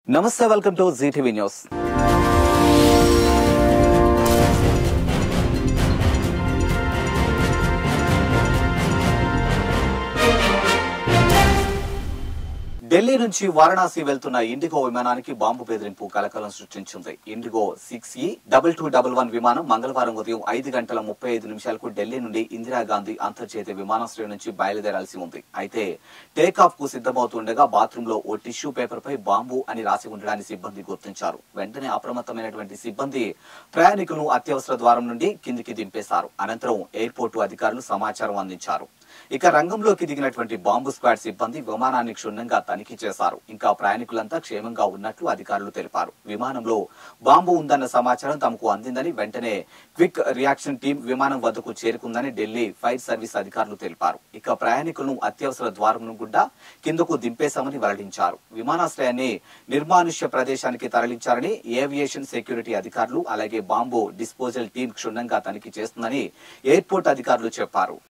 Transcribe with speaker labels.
Speaker 1: నమస్తే welcome to GTV news Delhi నుంచి వారణాసి వెళ్తున్న ఇండిగో విమానానికి బాంబు బెదిరింపు కలకలం సృష్టించింది IndiGo six E double two double one విమానం మంగళవారం ఉదయం ఐదు గంటల ముప్పై ఐదు నిమిషాలకు ఢిల్లీ నుండి ఇందిరాగాంధీ అంతర్జాతీయ విమానాశ్రయం నుంచి బయలుదేరాల్సి ఉంది అయితే టేకాఫ్ కు సిద్దమవుతుండగా బాత్రూమ్ లో ఓ టిష్యూ పేపర్ పై బాంబు అని రాసి ఉండడాన్ని సిబ్బంది గుర్తించారు వెంటనే అప్రమత్తమైనటువంటి సిబ్బంది ప్రయాణికులను అత్యవసర ద్వారం నుండి కిందికి దింపేశారు అనంతరం ఎయిర్పోర్టు అధికారులు సమాచారం అందించారు ఇక రంగంలోకి దిగినటువంటి బాంబు స్క్వాడ్ సిబ్బంది విమానాన్ని క్షుణ్ణంగా తనిఖీ చేశారు ఇంకా ప్రయాణికులంతా క్షేమంగా ఉన్నట్లు అధికారులు తెలిపారు విమానంలో బాంబు ఉందన్న సమాచారం తమకు అందిందని వెంటనే క్విక్ రియాక్షన్ టీం విమానం వద్దకు చేరుకుందని ఢిల్లీ ఫైర్ సర్వీస్ అధికారులు తెలిపారు ఇక ప్రయాణికులను అత్యవసర ద్వారం గుండా కిందకు దింపేశామని వెల్లడించారు విమానాశ్రయాన్ని నిర్మానుష్య ప్రదేశానికి తరలించారని ఏవియేషన్ సెక్యూరిటీ అధికారులు అలాగే బాంబు డిస్పోజల్ టీం క్షుణ్ణంగా తనిఖీ చేస్తుందని ఎయిర్పోర్ట్ అధికారులు చెప్పారు